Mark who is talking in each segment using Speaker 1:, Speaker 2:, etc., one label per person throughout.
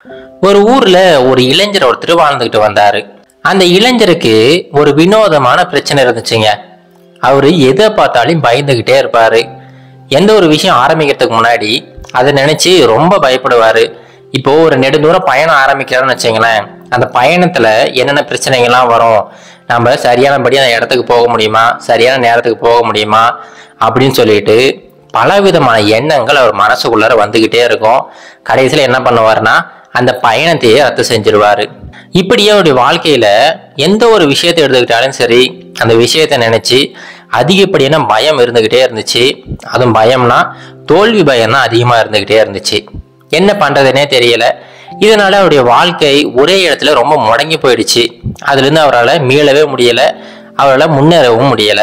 Speaker 1: ஒரு ஊர்ல ஒரு இளைஞர் ஒருத்தர் வாழ்ந்துகிட்டு வந்தாரு அந்த இளைஞருக்கு ஒரு வினோதமான பிரச்சனை இருந்துச்சுங்க அவரு எதை பார்த்தாலும் பயந்துகிட்டே இருப்பாரு எந்த ஒரு விஷயம் ஆரம்பிக்கிறதுக்கு முன்னாடி அதை நினைச்சு ரொம்ப பயப்படுவாரு இப்போ ஒரு நெடுந்தூரம் பயணம் ஆரம்பிக்கிறோம்னு வச்சுங்களேன் அந்த பயணத்துல என்னென்ன பிரச்சனைகள்லாம் வரும் நம்ம சரியானபடி அந்த இடத்துக்கு போக முடியுமா சரியான நேரத்துக்கு போக முடியுமா அப்படின்னு சொல்லிட்டு பலவிதமான எண்ணங்கள் அவர் மனசுக்குள்ளார வந்துகிட்டே இருக்கும் கடைசியில் என்ன பண்ணுவாருன்னா அந்த பயணத்தையே ரத்து செஞ்சிருவாரு இப்படியே அவருடைய வாழ்க்கையில எந்த ஒரு விஷயத்தை எடுத்துக்கிட்டாலும் சரி அந்த விஷயத்தை நினைச்சு அதிகப்படியான பயம் இருந்துகிட்டே இருந்துச்சு அதுவும் பயம்னா தோல்வி பயம் தான் அதிகமா இருந்துகிட்டே இருந்துச்சு என்ன பண்றதுனே தெரியல இதனால அவருடைய வாழ்க்கை ஒரே இடத்துல ரொம்ப முடங்கி போயிடுச்சு அதுல இருந்து அவரால் மீளவே முடியல அவரால் முன்னேறவும் முடியல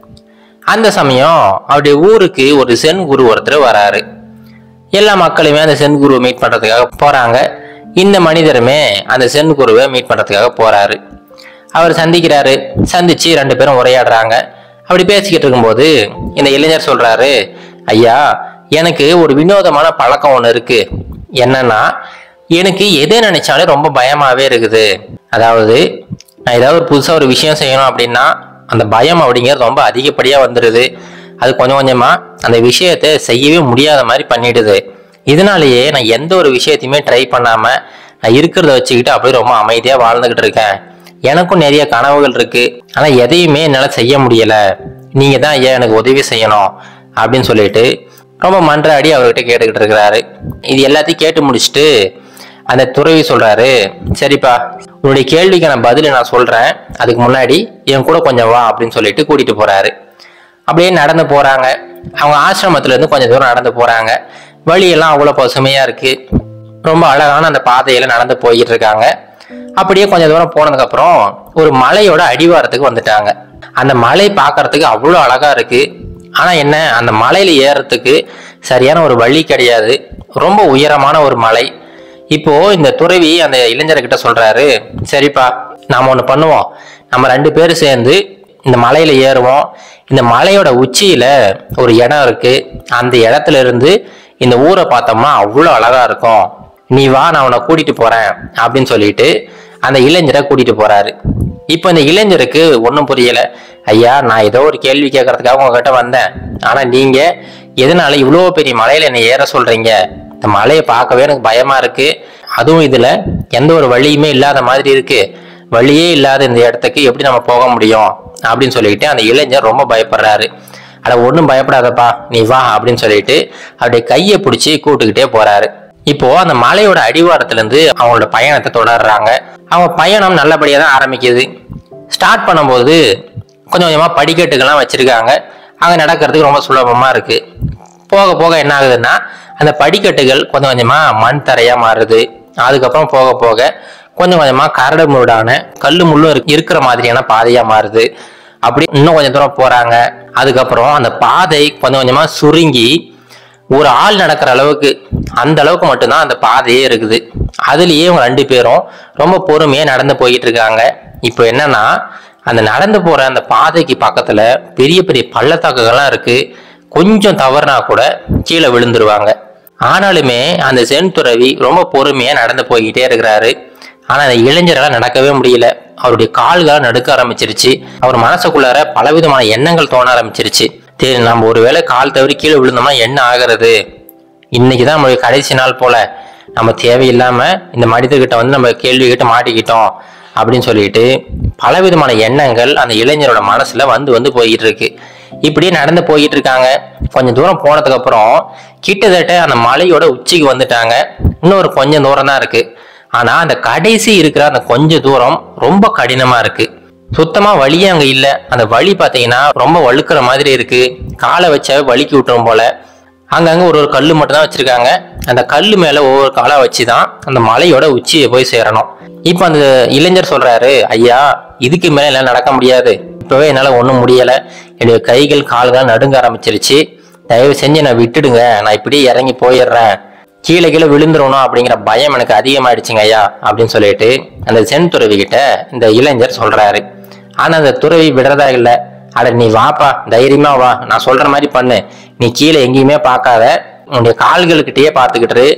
Speaker 1: அந்த சமயம் அவருடைய ஊருக்கு ஒரு சென் குரு ஒருத்தர் வராரு எல்லா மக்களுமே அந்த சென் குருவை மீட் பண்றதுக்காக போறாங்க இந்த மனிதருமே அந்த சென் குருவை மீட் பண்றதுக்காக போறாரு அவர் சந்திக்கிறாரு சந்திச்சு ரெண்டு பேரும் உரையாடுறாங்க அப்படி பேசிக்கிட்டு இருக்கும்போது இந்த இளைஞர் சொல்றாரு ஐயா எனக்கு ஒரு வினோதமான பழக்கம் ஒன்று இருக்கு என்னன்னா எனக்கு எதை நினைச்சாலும் ரொம்ப பயமாவே இருக்குது அதாவது நான் ஏதாவது ஒரு புதுசாக ஒரு விஷயம் செய்யணும் அப்படின்னா அந்த பயம் அப்படிங்கிறது ரொம்ப அதிகப்படியாக வந்துடுது அது கொஞ்சம் கொஞ்சமா அந்த விஷயத்தை செய்யவே முடியாத மாதிரி பண்ணிடுது இதனாலேயே நான் எந்த ஒரு விஷயத்தையுமே ட்ரை பண்ணாம நான் இருக்கிறத வச்சுக்கிட்டு அப்படியே ரொம்ப அமைதியாக வாழ்ந்துகிட்டு இருக்கேன் எனக்கும் நிறைய கனவுகள் இருக்கு ஆனா எதையுமே என்னால் செய்ய முடியல நீங்க தான் ஐயா எனக்கு உதவி செய்யணும் அப்படின்னு சொல்லிட்டு ரொம்ப மன்றாடி அவர்கிட்ட கேட்டுக்கிட்டு இருக்கிறாரு இது எல்லாத்தையும் கேட்டு முடிச்சுட்டு அந்த துறவி சொல்றாரு சரிப்பா உன்னுடைய கேள்விக்கான பதிலை நான் சொல்றேன் அதுக்கு முன்னாடி என் கூட கொஞ்சம் வா அப்படின்னு சொல்லிட்டு கூட்டிட்டு போறாரு அப்படியே நடந்து போறாங்க அவங்க ஆசிரமத்துல இருந்து கொஞ்சம் தூரம் நடந்து போறாங்க வழியெல்லாம் அவ்வளோ பசுமையா இருக்கு ரொம்ப அழகான அந்த பாதையில நடந்து போயிட்டு இருக்காங்க அப்படியே கொஞ்சம் தூரம் போனதுக்கு அப்புறம் ஒரு மலையோட அடிவாரத்துக்கு வந்துட்டாங்க அந்த மலை பார்க்கறதுக்கு அவ்வளோ அழகா இருக்கு ஆனா என்ன அந்த மலையில ஏறத்துக்கு சரியான ஒரு வழி கிடையாது ரொம்ப உயரமான ஒரு மலை இப்போ இந்த துறவி அந்த இளைஞர்கிட்ட சொல்றாரு சரிப்பா நாம ஒன்று பண்ணுவோம் நம்ம ரெண்டு பேரும் சேர்ந்து இந்த மலையில ஏறுவோம் இந்த மலையோட உச்சியில ஒரு இடம் இருக்கு அந்த இடத்துல இருந்து இந்த ஊரை பார்த்தோம்னா அவ்வளோ அழகா இருக்கும் நீ வா நான் உன்னை கூட்டிட்டு போறேன் அப்படின்னு சொல்லிட்டு அந்த இளைஞரை கூட்டிட்டு போறாரு இப்போ இந்த இளைஞருக்கு ஒன்றும் புரியல ஐயா நான் ஏதோ ஒரு கேள்வி கேட்கறதுக்காக உங்ககிட்ட வந்தேன் ஆனா நீங்க எதனால இவ்வளோ பெரிய மலையில என்னை ஏற சொல்றீங்க இந்த மலையை பார்க்கவே எனக்கு பயமா இருக்கு அதுவும் இதுல எந்த ஒரு வழியுமே இல்லாத மாதிரி இருக்கு வழியே இல்லாத இந்த இடத்துக்கு எப்படி நம்ம போக முடியும் அப்படின்னு சொல்லிட்டு அந்த இளைஞர் ரொம்ப பயப்படுறாரு அட ஒன்றும் பயப்படாதப்பா நீ வா அப்படின்னு சொல்லிட்டு அவருடைய கையை பிடிச்சி கூட்டுக்கிட்டே போறாரு இப்போ அந்த மலையோட அடிவாரத்துல இருந்து அவங்களோட பயணத்தை தொடர்றாங்க அவங்க பயணம் நல்லபடியாக தான் ஆரம்பிக்குது ஸ்டார்ட் பண்ணும்போது கொஞ்சம் கொஞ்சமா படிக்கட்டுகள்லாம் வச்சிருக்காங்க அங்க நடக்கிறதுக்கு ரொம்ப சுலபமா இருக்கு போக போக என்ன ஆகுதுன்னா அந்த படிக்கட்டுகள் கொஞ்சம் கொஞ்சமா மண் தரையா மாறுது அதுக்கப்புறம் போக போக கொஞ்சம் கொஞ்சமா கரடு முரடான கல்லு முள்ளும் இருக்கு- இருக்கிற மாதிரியான பாதையா மாறுது அப்படி இன்னும் கொஞ்சம் தூரம் போறாங்க அதுக்கப்புறம் அந்த பாதை கொஞ்சம் கொஞ்சமா சுருங்கி ஒரு ஆள் நடக்கிற அளவுக்கு அந்த அளவுக்கு மட்டும்தான் அந்த பாதையே இருக்குது அதுலயே இவங்க ரெண்டு பேரும் ரொம்ப பொறுமையா நடந்து போயிட்டு இருக்காங்க இப்போ என்னன்னா அந்த நடந்து போற அந்த பாதைக்கு பக்கத்துல பெரிய பெரிய பள்ளத்தாக்குகள்லாம் இருக்கு கொஞ்சம் தவறுனா கூட கீழே விழுந்துருவாங்க ஆனாலுமே அந்த சென் துறவி ரொம்ப பொறுமையா நடந்து போய்கிட்டே இருக்கிறாரு ஆனா அந்த இளைஞரால் நடக்கவே முடியல அவருடைய கால்கள் நடுக்க ஆரம்பிச்சிருச்சு அவர் மனசுக்குள்ளார பலவிதமான எண்ணங்கள் தோண ஆரம்பிச்சிருச்சு சரி நம்ம ஒருவேளை கால் தவறி கீழே விழுந்தோம்னா என்ன ஆகிறது இன்னைக்கு தான் நம்மளுடைய கடைசி நாள் போல நம்ம தேவையில்லாம இந்த மனிதர்கிட்ட வந்து நம்ம கேள்வி கிட்ட மாட்டிக்கிட்டோம் அப்படின்னு சொல்லிட்டு பலவிதமான எண்ணங்கள் அந்த இளைஞரோட மனசுல வந்து வந்து போய்கிட்டு இருக்கு இப்படியே நடந்து போய்கிட்டு இருக்காங்க கொஞ்சம் தூரம் போனதுக்கு அப்புறம் கிட்டத்தட்ட அந்த மலையோட உச்சிக்கு வந்துட்டாங்க இன்னொரு கொஞ்சம் தூரம் தான் இருக்கு ஆனா அந்த கடைசி இருக்கிற அந்த கொஞ்ச தூரம் ரொம்ப கடினமா இருக்கு சுத்தமா வழியே அங்க இல்ல அந்த வழி பாத்தீங்கன்னா ரொம்ப வழுக்கிற மாதிரி இருக்கு காலை வச்ச வலிக்கி விட்டுரும் போல அங்கங்க ஒரு ஒரு கல்லு மட்டும் தான் வச்சிருக்காங்க அந்த கல்லு மேல ஒவ்வொரு காலா வச்சுதான் அந்த மலையோட உச்சியை போய் சேரணும் இப்போ அந்த இளைஞர் சொல்றாரு ஐயா இதுக்கு மேல என்னால நடக்க முடியாது இப்பவே என்னால ஒன்றும் முடியல என்னுடைய கைகள் கால்கள் நடுங்க ஆரம்பிச்சிருச்சு தயவு செஞ்சு நான் விட்டுடுங்க நான் இப்படியே இறங்கி போயிடுறேன் கீழே கீழே விழுந்துடணும் அப்படிங்கிற பயம் எனக்கு அதிகமாயிடுச்சுங்க ஐயா அப்படின்னு சொல்லிட்டு அந்த சென் துறவி கிட்ட இந்த இளைஞர் சொல்றாரு ஆனா அந்த துறவி விடுறதா இல்லை அட நீ வாப்பா தைரியமா வா நான் சொல்ற மாதிரி பண்ணு நீ கீழே எங்கேயுமே பார்க்காத உன்னுடைய கால்களுக்கிட்டயே பார்த்துக்கிட்டு இரு.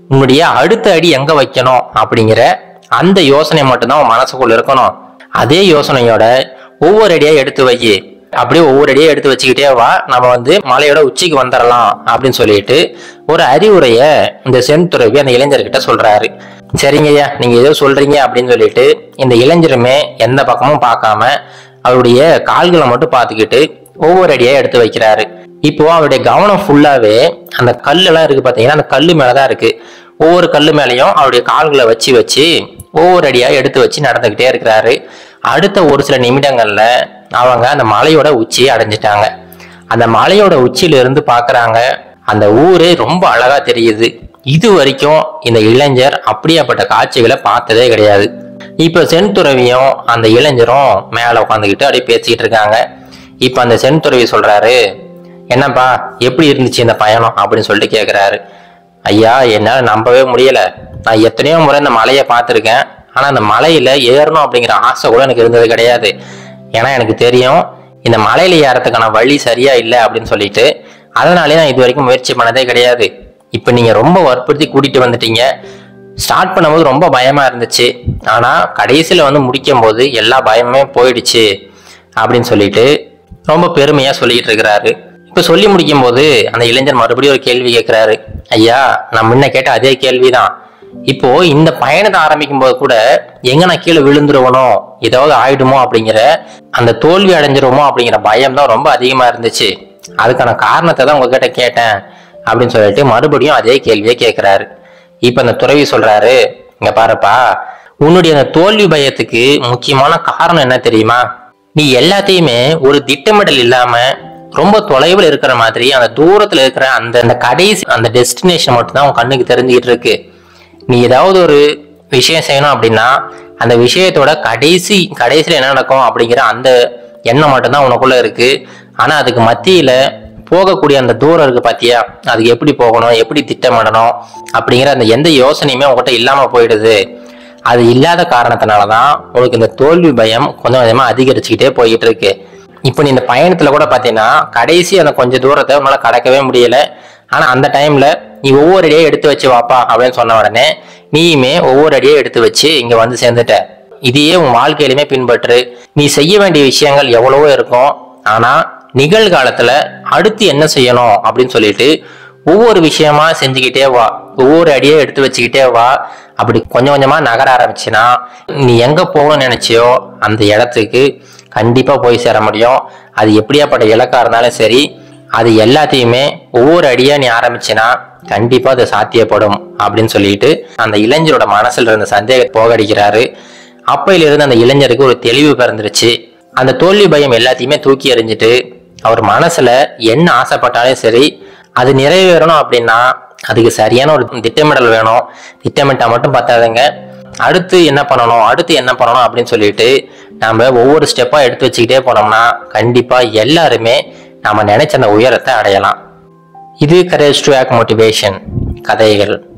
Speaker 1: உன்னுடைய அடுத்த அடி எங்க வைக்கணும் அப்படிங்கிற அந்த யோசனை மட்டும்தான் உன் மனசுக்குள்ள இருக்கணும் அதே யோசனையோட ஒவ்வொரு அடியா எடுத்து வை அப்படியே ஒவ்வொரு அடியா எடுத்து வச்சுக்கிட்டே வா நம்ம வந்து மலையோட உச்சிக்கு வந்துடலாம் அப்படின்னு சொல்லிட்டு ஒரு அறிவுரைய இந்த செந்துறவி அந்த இளைஞர்கிட்ட சொல்றாரு சரிங்கய்யா நீங்க ஏதோ சொல்றீங்க அப்படின்னு சொல்லிட்டு இந்த இளைஞருமே எந்த பக்கமும் பார்க்காம அவருடைய கால்களை மட்டும் பார்த்துக்கிட்டு ஒவ்வொரு அடியா எடுத்து வைக்கிறாரு இப்போ அவருடைய கவனம் ஃபுல்லாவே அந்த கல்லெல்லாம் இருக்கு பாத்தீங்கன்னா அந்த கல்லு மேலதான் இருக்கு ஒவ்வொரு கல்லு மேலயும் அவருடைய கால்களை வச்சு வச்சு ஒவ்வொரு அடியா எடுத்து வச்சு நடந்துகிட்டே இருக்கிறாரு அடுத்த ஒரு சில நிமிடங்கள்ல அவங்க அந்த மலையோட உச்சியை அடைஞ்சிட்டாங்க அந்த மலையோட உச்சியில இருந்து பாக்குறாங்க அந்த ஊரே ரொம்ப அழகா தெரியுது இது வரைக்கும் இந்த இளைஞர் அப்படியாப்பட்ட காட்சிகளை பார்த்ததே கிடையாது இப்ப சென்துறவியும் அந்த இளைஞரும் மேல உட்காந்துக்கிட்டு அப்படியே பேசிக்கிட்டு இருக்காங்க இப்ப அந்த சென்துறவி சொல்றாரு என்னப்பா எப்படி இருந்துச்சு இந்த பயணம் அப்படின்னு சொல்லிட்டு கேக்குறாரு ஐயா என்னால நம்பவே முடியல நான் எத்தனையோ முறை இந்த மலையை பார்த்துருக்கேன் ஆனா அந்த மலையில ஏறணும் அப்படிங்கிற ஆசை கூட எனக்கு இருந்தது கிடையாது ஏன்னா எனக்கு தெரியும் இந்த மலையில ஏறதுக்கான வழி சரியா இல்லை அப்படின்னு சொல்லிட்டு அதனாலே நான் இது வரைக்கும் முயற்சி பண்ணதே கிடையாது இப்போ நீங்க ரொம்ப வற்புறுத்தி கூட்டிட்டு வந்துட்டீங்க ஸ்டார்ட் பண்ணும்போது ரொம்ப பயமா இருந்துச்சு ஆனா கடைசியில வந்து முடிக்கும் போது எல்லா பயமுமே போயிடுச்சு அப்படின்னு சொல்லிட்டு ரொம்ப பெருமையா சொல்லிட்டு இருக்கிறாரு இப்ப சொல்லி முடிக்கும் போது அந்த இளைஞர் மறுபடியும் ஒரு கேள்வி கேட்கிறாரு ஐயா நான் முன்ன கேட்ட அதே கேள்விதான் இப்போ இந்த பயணத்தை ஆரம்பிக்கும் போது கூட எங்க நான் கீழே விழுந்துருவனோ ஏதாவது ஆயிடுமோ அப்படிங்கிற அந்த தோல்வி அடைஞ்சிருவோமோ அப்படிங்கிற பயம் தான் ரொம்ப அதிகமா இருந்துச்சு அதுக்கான காரணத்தை தான் உங்ககிட்ட கேட்டேன் அப்படின்னு சொல்லிட்டு மறுபடியும் அதே கேள்வியை கேட்கிறாரு இப்ப அந்த துறவி சொல்றாரு இங்க பாருப்பா உன்னுடைய அந்த தோல்வி பயத்துக்கு முக்கியமான காரணம் என்ன தெரியுமா நீ எல்லாத்தையுமே ஒரு திட்டமிடல் இல்லாம ரொம்ப தொலைவில் இருக்கிற மாதிரி அந்த தூரத்துல இருக்கிற அந்த அந்த கடைசி அந்த டெஸ்டினேஷன் மட்டும் தான் உன் கண்ணுக்கு தெரிஞ்சுக்கிட்டு இருக்கு நீ ஏதாவது ஒரு விஷயம் செய்யணும் அப்படின்னா அந்த விஷயத்தோட கடைசி கடைசியில் என்ன நடக்கும் அப்படிங்கிற அந்த எண்ணம் மட்டும்தான் உனக்குள்ள இருக்கு ஆனா அதுக்கு மத்தியில போகக்கூடிய அந்த தூரம் இருக்கு பாத்தியா அதுக்கு எப்படி போகணும் எப்படி திட்டமிடணும் அப்படிங்கிற அந்த எந்த யோசனையுமே உங்ககிட்ட இல்லாம போயிடுது அது இல்லாத காரணத்தினாலதான் உனக்கு இந்த தோல்வி பயம் கொஞ்சம் கொஞ்சமா அதிகரிச்சுக்கிட்டே போயிட்டு இருக்கு இப்போ நீ இந்த பயணத்துல கூட பாத்தீங்கன்னா கடைசி அந்த கொஞ்சம் தூரத்தை உன்னால கடக்கவே முடியல ஆனா அந்த டைம்ல நீ ஒவ்வொரு அடியே எடுத்து வச்சு வாப்பா அப்படின்னு சொன்ன உடனே நீயுமே ஒவ்வொரு அடியே எடுத்து வச்சு இங்க வந்து சேர்ந்துட்ட இதையே உன் வாழ்க்கையிலுமே பின்பற்று நீ செய்ய வேண்டிய விஷயங்கள் எவ்வளவோ இருக்கும் ஆனா நிகழ்காலத்துல அடுத்து என்ன செய்யணும் அப்படின்னு சொல்லிட்டு ஒவ்வொரு விஷயமா செஞ்சுக்கிட்டே வா ஒவ்வொரு அடியே எடுத்து வச்சுக்கிட்டே வா அப்படி கொஞ்சம் கொஞ்சமா நகர ஆரம்பிச்சுன்னா நீ எங்க போகணும்னு நினைச்சியோ அந்த இடத்துக்கு கண்டிப்பா போய் சேர முடியும் அது எப்படியாப்பட்ட இலக்கா இருந்தாலும் சரி அது எல்லாத்தையுமே ஒவ்வொரு அடியா நீ ஆரம்பிச்சினா கண்டிப்பா அது சாத்தியப்படும் அப்படின்னு சொல்லிட்டு அந்த இளைஞரோட மனசுல இருந்த சந்தேகத்தை போகடிக்கிறாரு அப்பையிலிருந்து அந்த இளைஞருக்கு ஒரு தெளிவு பிறந்துருச்சு அந்த தோல்வி பயம் எல்லாத்தையுமே தூக்கி எறிஞ்சிட்டு அவர் மனசுல என்ன ஆசைப்பட்டாலும் சரி அது நிறைவேறணும் அப்படின்னா அதுக்கு சரியான ஒரு திட்டமிடல் வேணும் திட்டமிட்டா மட்டும் பத்தாதுங்க அடுத்து என்ன பண்ணணும் அடுத்து என்ன பண்ணணும் அப்படின்னு சொல்லிட்டு நாம ஒவ்வொரு ஸ்டெப்பா எடுத்து வச்சுக்கிட்டே போனோம்னா கண்டிப்பா எல்லாருமே நாம நினைச்ச அந்த உயரத்தை அடையலாம் இது கரேஜ் டு ஆக் மோட்டிவேஷன் கதைகள்